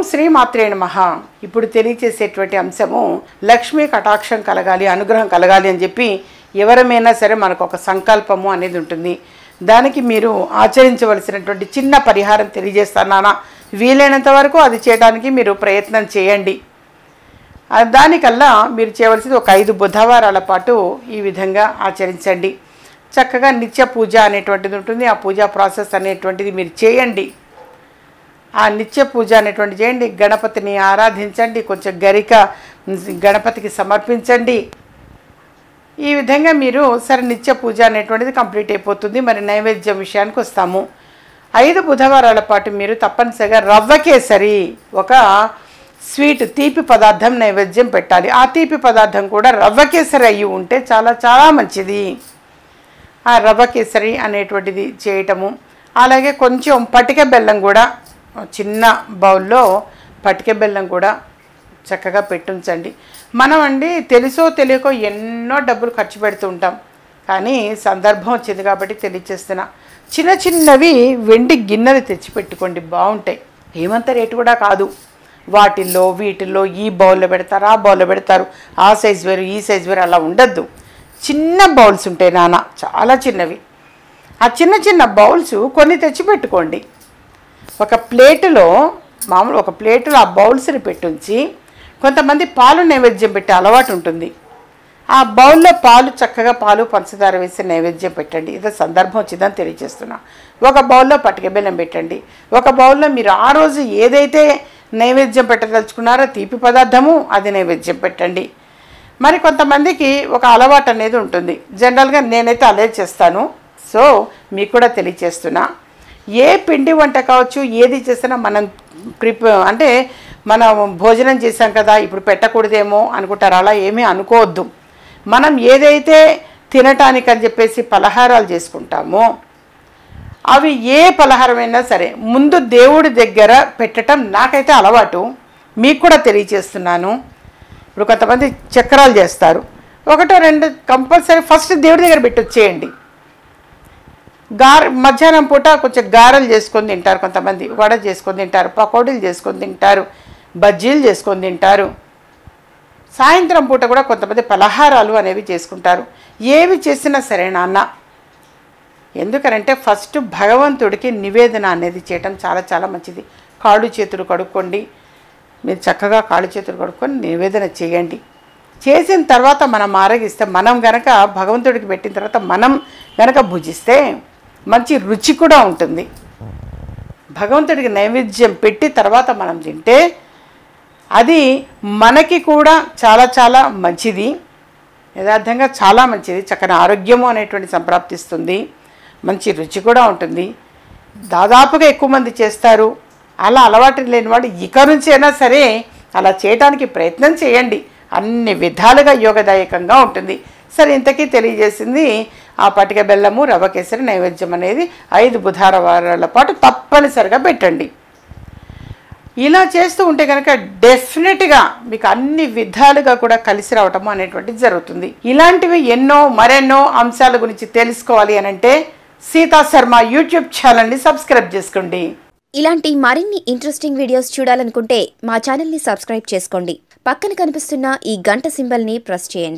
శ్రీ మాత్రే నమః ఇప్పుడు తెలియచేసేటువంటి అంశము లక్ష్మీ కటాక్షం కలగాలి అనుగ్రహం కలగాలి అని చెప్పి ఎవరమైనా సరే మనకు ఒక సంకల్పము అనేది ఉంటుంది దానికి మీరు ఆచరించవలసినటువంటి చిన్న పరిహారం తెలియజేస్తానా వీలైనంత వరకు అది చేయడానికి మీరు ప్రయత్నం చేయండి ఆ దానికల్లా మీరు చేయవలసింది ఒక ఐదు బుధవారాల పాటు ఈ విధంగా ఆచరించండి చక్కగా నిత్య పూజ అనేటువంటిది ఉంటుంది ఆ పూజా ప్రాసెస్ అనేటువంటిది మీరు చేయండి ఆ నిత్య పూజ అనేటువంటి చేయండి గణపతిని ఆరాధించండి కొంచెం గరిక గణపతికి సమర్పించండి ఈ విధంగా మీరు సరే నిత్య పూజ అనేటువంటిది కంప్లీట్ అయిపోతుంది మరి నైవేద్యం విషయానికి వస్తాము ఐదు బుధవారాల పాటు మీరు తప్పనిసరిగా రవ్వ కేసరి ఒక స్వీట్ తీపి పదార్థం నైవేద్యం పెట్టాలి ఆ తీపి పదార్థం కూడా రవ్వ కేసరి అయ్యి ఉంటే చాలా చాలా మంచిది ఆ రవ్వ కేసరి అనేటువంటిది చేయటము అలాగే కొంచెం పటిక బెల్లం కూడా చిన్న బౌల్లో పటిక బెల్లం కూడా చక్కగా పెట్టుంచండి మనం అండి తెలుసో తెలియకో ఎన్నో డబ్బులు ఖర్చు పెడుతూ ఉంటాం కానీ సందర్భం వచ్చింది కాబట్టి తెలియచేస్తున్నా చిన్న చిన్నవి వెండి గిన్నెలు తెచ్చిపెట్టుకోండి బాగుంటాయి ఏమంత రేటు కూడా కాదు వాటిల్లో వీటిల్లో ఈ బౌల్లో పెడతారు ఆ బౌల్లో పెడతారు ఆ సైజ్ వేరు ఈ సైజ్ వేరు అలా ఉండద్దు చిన్న బౌల్స్ ఉంటాయి నాన్న చాలా చిన్నవి ఆ చిన్న చిన్న బౌల్స్ కొన్ని తెచ్చిపెట్టుకోండి ఒక ప్లేటులో మామూలు ఒక ప్లేటులో ఆ బౌల్స్ని పెట్టుంచి కొంతమంది పాలు నైవేద్యం పెట్టే అలవాటు ఉంటుంది ఆ బౌల్లో పాలు చక్కగా పాలు పంచదార వేసి నైవేద్యం పెట్టండి ఏదో సందర్భం వచ్చిందని తెలియజేస్తున్నా ఒక బౌల్లో పటిక బెల్లం పెట్టండి ఒక బౌల్లో మీరు ఆ రోజు ఏదైతే నైవేద్యం పెట్టదలుచుకున్నారో తీపి పదార్థము అది నైవేద్యం పెట్టండి మరి కొంతమందికి ఒక అలవాటు అనేది ఉంటుంది జనరల్గా నేనైతే అదే చేస్తాను సో మీకు కూడా తెలియచేస్తున్నా ఏ పిండి వంట కావచ్చు ఏది చేసినా మనం ప్రిప అంటే మనం భోజనం చేసాం కదా ఇప్పుడు పెట్టకూడదేమో అనుకుంటారు అలా ఏమీ అనుకోవద్దు మనం ఏదైతే తినటానికి అని చెప్పేసి పలహారాలు చేసుకుంటామో అవి ఏ పలహారమైనా సరే ముందు దేవుడి దగ్గర పెట్టడం నాకైతే అలవాటు మీకు కూడా తెలియచేస్తున్నాను ఇప్పుడు కొంతమంది చక్రాలు చేస్తారు ఒకటో రెండు కంపల్సరీ ఫస్ట్ దేవుడి దగ్గర పెట్టి వచ్చేయండి గార మధ్యాహ్నం పూట కొంచెం గారెలు చేసుకొని తింటారు కొంతమంది వడ చేసుకొని తింటారు పకోడీలు చేసుకొని తింటారు బజ్జీలు చేసుకొని తింటారు సాయంత్రం పూట కూడా కొంతమంది పలహారాలు అనేవి చేసుకుంటారు ఏవి చేసినా సరే నాన్న ఎందుకనంటే ఫస్ట్ భగవంతుడికి నివేదన అనేది చేయటం చాలా చాలా మంచిది కాళ్ళు చేతులు కడుక్కోండి మీరు చక్కగా కాళ్ళు చేతులు కడుక్కొని నివేదన చేయండి చేసిన తర్వాత మనం ఆరగిస్తే మనం గనక భగవంతుడికి పెట్టిన తర్వాత మనం గనక భుజిస్తే మంచి రుచి కూడా ఉంటుంది భగవంతుడికి నైవేద్యం పెట్టి తర్వాత మనం తింటే అది మనకి కూడా చాలా చాలా మంచిది యథార్థంగా చాలా మంచిది చక్కని ఆరోగ్యము అనేటువంటి సంప్రాప్తిస్తుంది మంచి రుచి కూడా ఉంటుంది దాదాపుగా ఎక్కువ మంది చేస్తారు అలా అలవాటు లేని వాడు ఇక నుంచి అయినా సరే అలా చేయడానికి ప్రయత్నం చేయండి అన్ని విధాలుగా యోగదాయకంగా ఉంటుంది సరే ఇంతకీ తెలియజేసింది ఆ పటిక బెల్లము రవ్వ కేసరి నైవేద్యం అనేది ఐదు బుధార వారాల పాటు తప్పనిసరిగా పెట్టండి ఇలా చేస్తూ ఉంటే కనుక డెఫినెట్గా మీకు అన్ని విధాలుగా కూడా కలిసి రావటము అనేటువంటిది జరుగుతుంది ఇలాంటివి ఎన్నో మరెన్నో అంశాల గురించి తెలుసుకోవాలి అని అంటే సీతా శర్మ యూట్యూబ్ ఛానల్ని సబ్స్క్రైబ్ చేసుకోండి ఇలాంటి మరిన్ని ఇంట్రెస్టింగ్ వీడియోస్ చూడాలనుకుంటే మా ఛానల్ని సబ్స్క్రైబ్ చేసుకోండి పక్కన కనిపిస్తున్న ఈ గంట సింబల్ని ప్రెస్ చేయండి